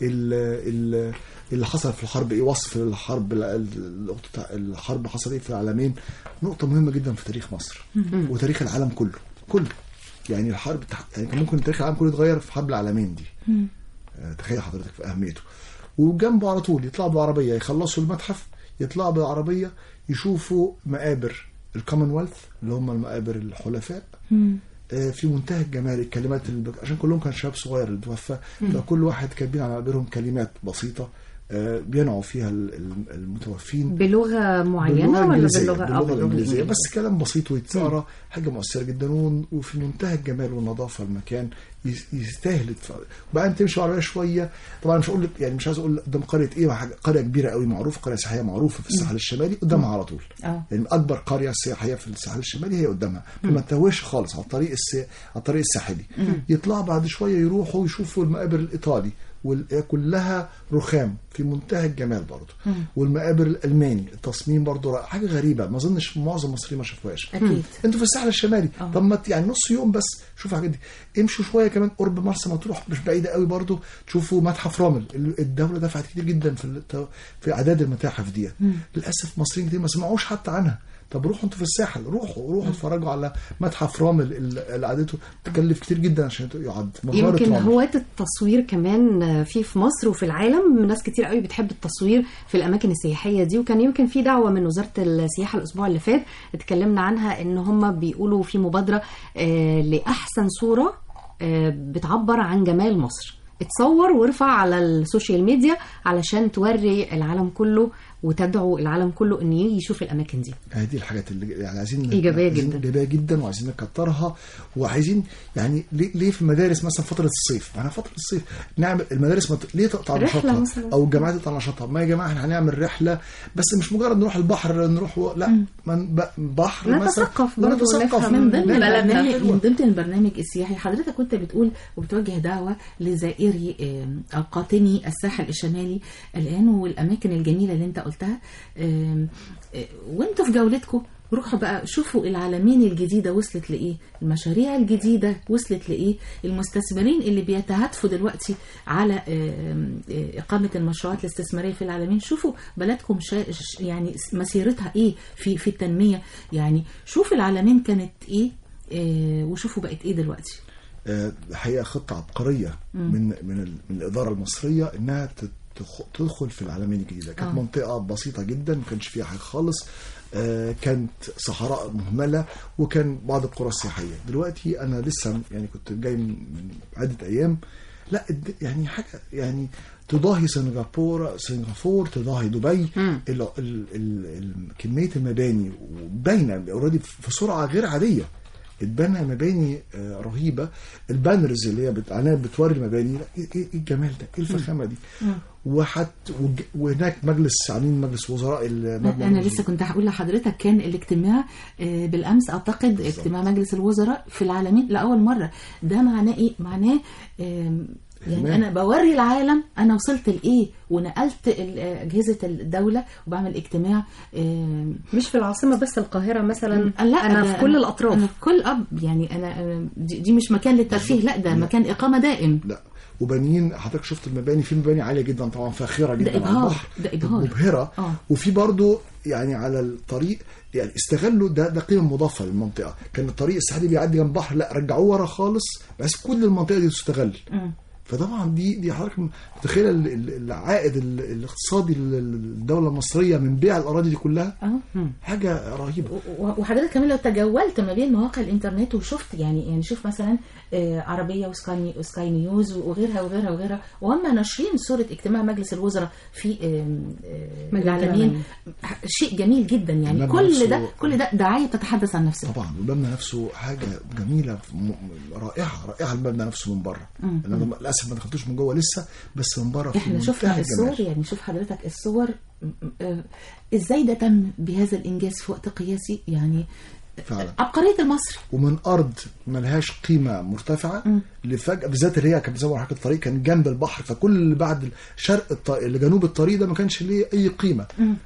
ال- ال- اللي حصل في الحرب ايه وصف الحرب ال- ال- نقطة الحرب حصل ايه في العالمين نقطة مهمة جدا في تاريخ مصر وتاريخ العالم كله كله يعني الحرب تح- يعني كان ممكن تاريخ العالم كله يتغير في حرب العالمين دي آه، تخيل حضرتك في اهميته وجنبه على طول يطلعوا بالعربيه يخلصوا المتحف يطلعوا بالعربيه يشوفوا مقابر الكومنولث اللي هم المقابر الحلفاء آه، في منتهى الجمال الكلمات اللي عشان كلهم كان شباب صغير اللي توفى فكل واحد كاتبين على مقابرهم كلمات بسيطه آه، بينعوا فيها ال- ال- المتوفين بلغة معينة باللغة ولا الإنجليزية باللغة آه، باللغة الإنجليزية بس كلام بسيط ويتقرا حاجة مؤثرة جدا و- وفي منتهى الجمال والنظافة المكان يس- يستاهل يتف- وبعدين تمشي على شوية طبعا مش هقول لك- يعني مش عايز اقول قدام قرية ايه حاجة- قرية كبيرة قوي معروفة قرية سياحية معروفة في الساحل الشمالي قدامها على طول اه يعني اكبر قريه سياحيه في الساحل الشمالي هي قدامها فما تتوهش خالص على الطريق الس... على الطريق الساحلي يطلعوا بعد شويه يروحوا يشوفوا المقابر الايطالي وال- كلها رخام في منتهى الجمال برضه والمقابر الالماني التصميم برضه رائع. حاجه غريبه ما اظنش معظم المصريين ما شافوهاش أكيد انتوا في الساحل الشمالي آه. طب ما ت- يعني نص يوم بس شوفوا الحاجات دي امشوا شويه كمان قرب مرسى مطروح مش بعيده قوي برضو تشوفوا متحف رامل ال- الدوله دفعت كتير جدا في الت- في اعداد المتاحف دي للاسف مصريين كتير ما سمعوش حتى عنها طب روحوا انتوا في الساحل روحوا روحوا اتفرجوا على متحف رامل ال- اللي قعدته تكلف كتير جدا عشان يقعد مغاره يمكن رامل. هواة التصوير كمان في في مصر وفي العالم ناس كتير قوي بتحب التصوير في الاماكن السياحيه دي وكان يمكن في دعوه من وزاره السياحه الاسبوع اللي فات اتكلمنا عنها ان هم بيقولوا في مبادره آه، لاحسن صوره آه، بتعبر عن جمال مصر اتصور وارفع على السوشيال ميديا علشان توري العالم كله وتدعو العالم كله ان يجي يشوف الاماكن دي هذه الحاجات اللي يعني عايزين إيجابية عايزين جدا. ايجابيه جدا وعايزين نكترها وعايزين يعني ليه, ليه في المدارس مثلا فتره الصيف؟ معنا فتره الصيف نعمل المدارس مت... ليه تقطع رحلة نشاطها مثلا. او الجامعات تقطع نشاطها؟ ما يا جماعه احنا هنعمل رحله بس مش مجرد نروح البحر نروح و... لا من ب... بحر مثلا نتثقف برضه نتثقف ونفهم من ضمن بلدنا. البرنامج حلوة. من ضمن البرنامج السياحي حضرتك كنت بتقول وبتوجه دعوة لزائري آم، أو قاطني الساحل الشمالي الآن والأماكن الجميلة اللي أنت قلتها آم، آه، وأنتوا في جولتكم روحوا بقى شوفوا العالمين الجديدة وصلت لإيه المشاريع الجديدة وصلت لإيه المستثمرين اللي بيتهاتفوا دلوقتي على آم، آه، إقامة المشروعات الاستثمارية في العالمين شوفوا بلدكم شا... ش- يعني مسيرتها إيه في في التنمية يعني شوف العالمين كانت إيه آه، وشوفوا بقت إيه دلوقتي آه، الحقيقه خطه عبقريه من من ال- من الاداره المصريه انها تت- تخ- تدخل في العلمين الجديده كانت آه. منطقه بسيطه جدا ما كانش فيها حاجه خالص آه، كانت صحراء مهمله وكان بعض القرى السياحيه دلوقتي انا لسه يعني كنت جاي من من عده ايام لا الد- يعني حاجه يعني تضاهي سنغافوره سنغافور تضاهي دبي ال ال ال ال كميه المباني باينه اوريدي في سرعه غير عاديه اتبنى مباني آه، رهيبه البانرز اللي هي بتعناها بتوري المباني لا ايه إيه الجمال ده ايه الفخامه دي وحت وج- وهناك مجلس عاملين مجلس وزراء المبنى انا لسه كنت هقول لحضرتك كان الاجتماع آه، بالامس اعتقد اجتماع مجلس الوزراء في العالمين لاول مره ده معناه ايه معناه آم، يعني اهتمام. انا بوري العالم انا وصلت لايه ونقلت ال- اجهزه الدوله وبعمل اجتماع آم، مش في العاصمه بس القاهره مثلا لا انا ده في كل الاطراف انا في كل اب يعني انا أنا- دي, دي مش مكان للترفيه لا ده مكان اقامه دائم لا وبنين حضرتك شفت المباني في مباني عاليه جدا طبعا فاخره جدا على إبهار، البحر ده إبهار. مبهره آه. وفي برضو يعني على الطريق يعني استغلوا ده ده قيمه مضافه للمنطقه كان الطريق الساحلي بيعدي جنب البحر لا رجعوه ورا خالص بحيث كل المنطقه دي تستغل مم. فطبعا دي دي حضرتك متخيل ال- ال- العائد ال- الاقتصادي للدوله المصريه من بيع الاراضي دي كلها اه حاجه رهيبه و- وحضرتك كمان لو تجولت ما بين مواقع الانترنت وشفت يعني يعني شوف مثلا آه، عربيه وسكاي وسكاي نيوز وغيرها وغيرها وغيرها وهم ناشرين صوره اجتماع مجلس الوزراء في آم، آه، مجلس العالمين العالمين. شيء جميل جدا يعني المبنى كل نفسه- ده كل ده دعايه تتحدث عن نفسها طبعا المبنى نفسه حاجه جميله م- رائعه رائعه المبنى نفسه من بره انا للاسف ما دخلتوش من جوه لسه بس من بره في احنا منتهى شفنا الجمال. الصور يعني شوف حضرتك الصور م- م- آه، ازاي ده تم بهذا الانجاز في وقت قياسي يعني فعلا عبقريه المصري ومن ارض ملهاش قيمه مرتفعه لفجاه بالذات اللي هي كانت زي ما حكيت الطريق كان جنب البحر فكل اللي بعد شرق الطريق لجنوب الطريق ده ما كانش ليه اي قيمه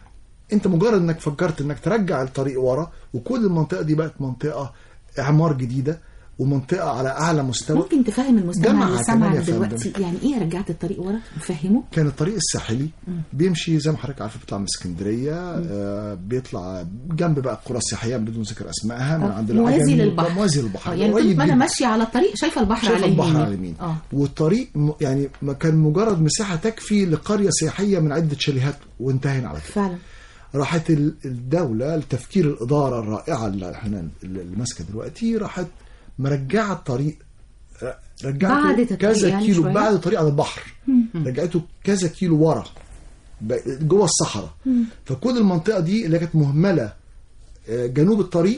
انت مجرد انك فكرت انك ترجع الطريق ورا وكل المنطقه دي بقت منطقه اعمار جديده ومنطقه على اعلى مستوى ممكن تفهم المستمع جامعة اللي كمان سمع يا فندم. دلوقتي يعني ايه رجعت الطريق ورا نفهمه كان الطريق الساحلي بيمشي زي ما حضرتك عارفه بيطلع من اسكندريه آه بيطلع جنب بقى القرى السياحيه بدون ذكر اسمائها من عند موازي العجمي، للبحر موازي للبحر اه يعني قريب طول ما انا جداً. ماشيه على الطريق شايفه البحر شايف على البحر يميني. على اليمين اه والطريق م- يعني ما كان مجرد مساحه تكفي لقريه سياحيه من عده شاليهات وانتهينا على كده فعلا راحت ال- الدوله لتفكير الاداره الرائعه اللي احنا اللي ماسكه دلوقتي راحت مرجعه الطريق ر- رجعته بعدت الطريق كذا يعني كيلو شوية؟ بعد الطريق على البحر رجعته كذا كيلو ورا ب- جوه الصحراء فكل المنطقه دي اللي كانت مهمله آه، جنوب الطريق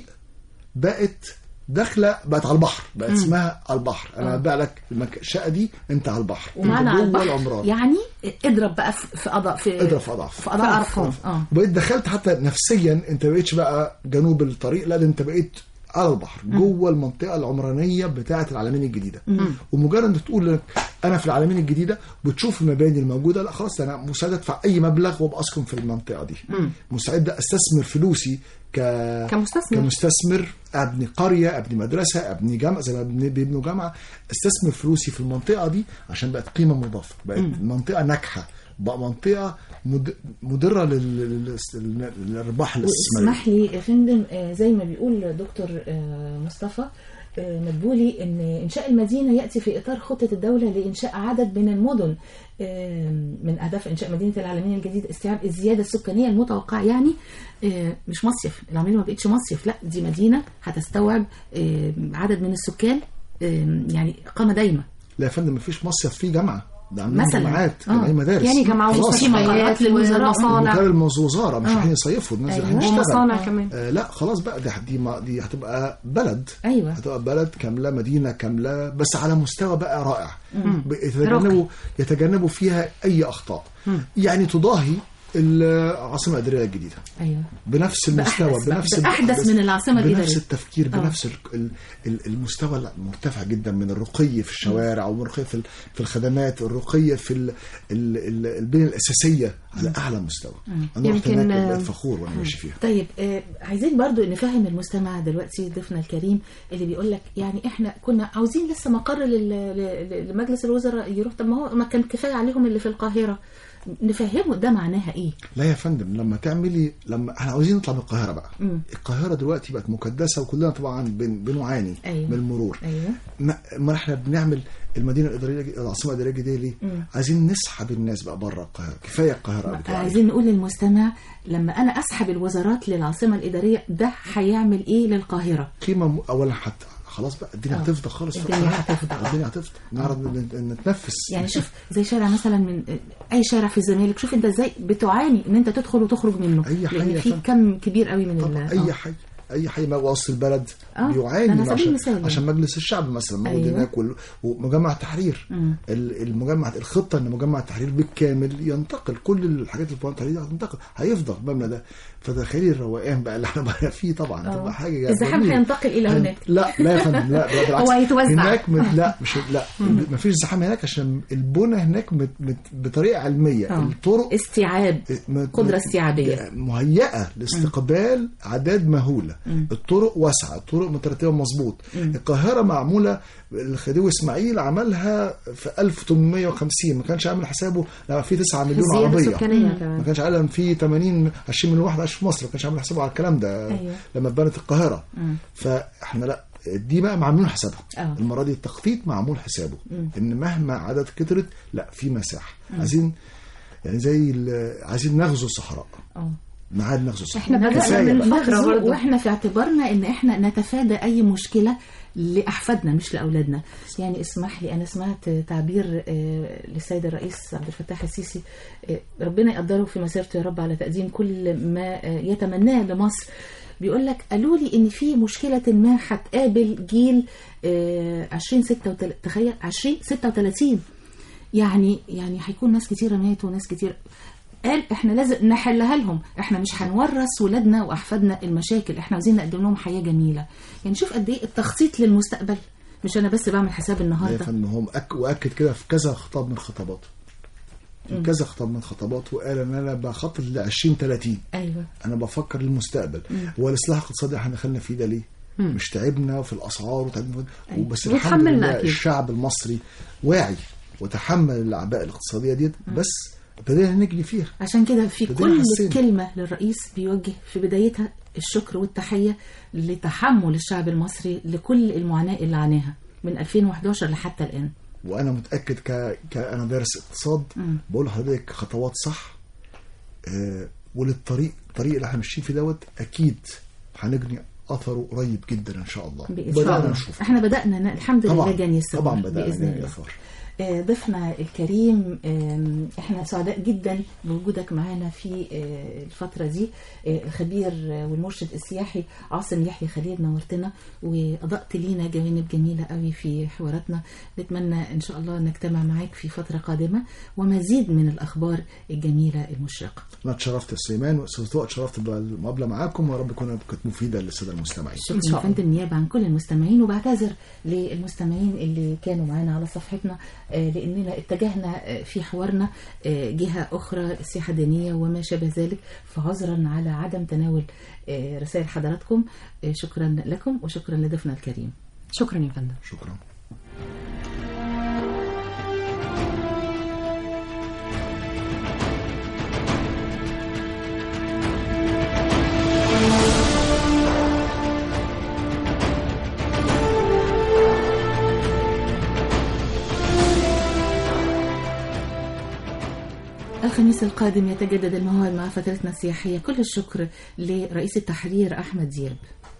بقت داخله بقت على البحر بقت اسمها على البحر انا هبيع لك المك- الشقه دي انت على البحر ومعنى على انت جوه البحر العمران يعني اضرب بقى في في اضاء في اضرب في اضعف في اضاء ارقام اه وبقيت دخلت حتى نفسيا انت بقيتش بقى جنوب الطريق لا ده انت بقيت على البحر جوه المنطقه العمرانيه بتاعه العلمين الجديده ومجرد انك تقول لك انا في العلمين الجديده بتشوف المباني الموجوده لا خلاص انا مستعد ادفع اي مبلغ وابقى اسكن في المنطقه دي مستعد استثمر فلوسي ك كمستثمر. كمستثمر ابني قريه ابني مدرسه ابني جامعه زي ما بن- بيبنوا جامعه استثمر فلوسي في المنطقه دي عشان بقت قيمه مضافه بقت منطقه ناجحه بقى منطقه مد- مدره لل- لل- لل- للارباح الاستثماريه واسمح لي يا فندم آه، زي ما بيقول دكتور آه، مصطفى آه، مدبولي ان انشاء المدينه ياتي في اطار خطه الدوله لانشاء عدد من المدن آه، من اهداف انشاء مدينه العالمين الجديده استيعاب الزياده السكانيه المتوقعه يعني آه، مش مصيف العالمين ما بقتش مصيف لا دي مدينه هتستوعب آه، عدد من السكان آه، يعني اقامه دايمه لا يا فندم مفيش مصيف فيه جامعه ده عاملين مثلاً. جامعات آه. جامعين مدارس يعني جامعة خلاص. ومستشفيات مقرات للوزراء. ومصانع وكاله الوزاره مش آه. رايحين يصيفوا الناس أيوة. رايحين تشتغل ومصانع كمان آه لا خلاص بقى دي دي, ما- دي هتبقى بلد ايوه هتبقى بلد كامله مدينه كامله بس على مستوى بقى رائع ب- يتجنبوا يتجنبوا فيها اي اخطاء يعني تضاهي العاصمه الاداريه الجديده ايوه بنفس المستوى بأحدث بقى، بنفس بأحدث بنفس- من العاصمة بنفس الإدارية. التفكير آه. بنفس ال- ال- ال- المستوى المرتفع جدا من الرقي في الشوارع والرقي في ال- في الخدمات الرقي في ال- ال- ال- البنيه الاساسيه على اعلى مستوى انا رحت يمكن، هناك آه، بقيت فخور وانا ماشي فيها طيب آه عايزين برضو نفهم المستمع دلوقتي ضيفنا الكريم اللي بيقول لك يعني احنا كنا عاوزين لسه مقر لل- ل- لمجلس الوزراء يروح طب ما هو ما كان كفايه عليهم اللي في القاهره نفهمه ده معناها ايه لا يا فندم لما تعملي لما احنا عاوزين نطلع من القاهره بقى مم. القاهره دلوقتي بقت مكدسه وكلنا طبعا بن- بنعاني أيوة. من المرور ايوه ما ما احنا بنعمل المدينه الاداريه العاصمه الاداريه الجديده ليه؟ مم. عايزين نسحب الناس بقى بره القاهره كفايه القاهره قبل كده عايزين نقول للمستمع لما انا اسحب الوزارات للعاصمه الاداريه ده هيعمل ايه للقاهره قيمه م- اولا حتى خلاص بقى الدنيا آه. هتفضى خالص في الدنيا القاهرة. هتفضى. الدنيا هتفضى نعرض ن- ن- نتنفس يعني شوف زي شارع مثلا من اي شارع في الزمالك شوف انت ازاي بتعاني ان انت تدخل وتخرج منه أي حي لان يا في فندم. كم كبير قوي من طبعا ال- اي آه. حي اي حي ما وسط البلد آه، بيعاني ده على من سبيل عشان, المثال. عشان مجلس الشعب مثلا موجود أيوة. هناك وال- ومجمع التحرير مم. ال- المجمع الخطه ان مجمع التحرير بالكامل ينتقل كل الحاجات اللي في مجمع التحرير هتنتقل هيفضل المبنى ده فتخيلي الروقان بقى اللي احنا بقى فيه طبعا آه. تبقى حاجه الزحام جميلة. هينتقل إلى هن- هناك. لا لا يا فندم لا ده بالعكس هو هيتوزع. هناك مت لا مش لا ما فيش زحام هناك عشان البنى هناك مت مت بطريقه علميه آه. الطرق استيعاب م- قدرة م- استيعابية. مهيئه لاستقبال اعداد مهوله الطرق واسعه الطرق مترتبه مظبوط القاهره معموله الخديوي اسماعيل عملها في 1850 ما كانش عامل حسابه لما في 9 مليون الزيادة عربيه السكانية ما كمان كانش عامل في 80 20 مليون واحد عايش في مصر ما كانش عامل حسابه على الكلام ده أيوة. لما اتبنت القاهره فاحنا لا دي بقى معمول حسابها آه. المره دي التخطيط معمول حسابه ان مهما عدد كترت لا في مساحه عايزين يعني زي ال- عايزين نغزو الصحراء اه نعاد نغزو الصحراء احنا بدأنا كفاية من بقى. فترة نغزو برضه. واحنا في اعتبارنا ان احنا نتفادى اي مشكله لاحفادنا مش لاولادنا يعني اسمح لي انا سمعت تعبير آه، للسيد الرئيس عبد الفتاح السيسي آه، ربنا يقدره في مسيرته يا رب على تقديم كل ما آه، يتمناه لمصر بيقول لك قالوا لي ان في مشكله ما هتقابل جيل آه، 2036 تخيل 2036 يعني يعني هيكون ناس كتيره ماتوا وناس كتير قال احنا لازم نحلها لهم احنا مش هنورث ولادنا واحفادنا المشاكل احنا عايزين نقدم لهم حياه جميله يعني شوف قد ايه التخطيط للمستقبل مش انا بس بعمل حساب يا النهارده فندم هو مأك- واكد كده في كذا خطاب من خطاباته في كذا خطاب من خطاباته وقال ان انا بخطط ل 2030 ايوه انا بفكر للمستقبل هو الاصلاح الاقتصادي احنا دخلنا فيه ده ليه؟ مش تعبنا في الاسعار وتعبنا في- وبس الحمد وتحملنا لله أكيد. الشعب المصري واعي وتحمل الاعباء الاقتصاديه ديت بس ابتدينا نجري فيها عشان كده في بدنا كل نحسن. كلمه للرئيس بيوجه في بدايتها الشكر والتحيه لتحمل الشعب المصري لكل المعاناه اللي عاناها من 2011 لحتى الان وانا متاكد ك... كانا دارس اقتصاد بقول لحضرتك خطوات صح آه وللطريق الطريق اللي احنا ماشيين فيه دوت اكيد هنجني اثره قريب جدا ان شاء الله باذن بدأنا الله نشوف احنا بدانا ن- الحمد طبعا لله جاني الثمر طبعا بدأنا باذن نجني الله اثار آه، ضيفنا الكريم آم، احنا سعداء جدا بوجودك معانا في آه، الفترة دي آه، الخبير آه، والمرشد السياحي عاصم يحيى خليل نورتنا وأضأت لينا جوانب جميلة قوي في حواراتنا نتمنى إن شاء الله نجتمع معاك في فترة قادمة ومزيد من الأخبار الجميلة المشرقة انا اتشرفت يا سليمان واستاذ اتشرفت بالمقابله معاكم ويا رب تكون كانت مفيده للساده المستمعين شكرا يا فندم نيابة عن كل المستمعين وبعتذر للمستمعين اللي كانوا معانا على صفحتنا آه، لأننا اتجهنا آه، في حوارنا آه، جهة أخرى السياحة الدينية وما شابه ذلك فعذرا على عدم تناول آه، رسائل حضراتكم آه، شكرا لكم وشكرا لضيفنا الكريم شكرا يا فندم شكرا الخميس القادم يتجدد الموعد مع فترتنا السياحية كل الشكر لرئيس التحرير أحمد دياب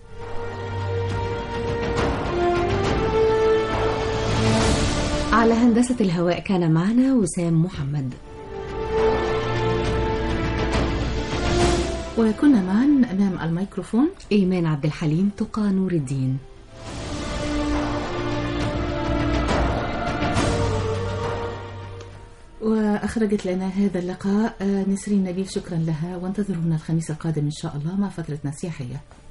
على هندسة الهواء كان معنا وسام محمد وكنا معا أمام الميكروفون إيمان عبد الحليم تقى نور الدين وأخرجت لنا هذا اللقاء آه، نسرين نبيل شكرا لها وانتظرونا الخميس القادم إن شاء الله مع فترتنا السياحية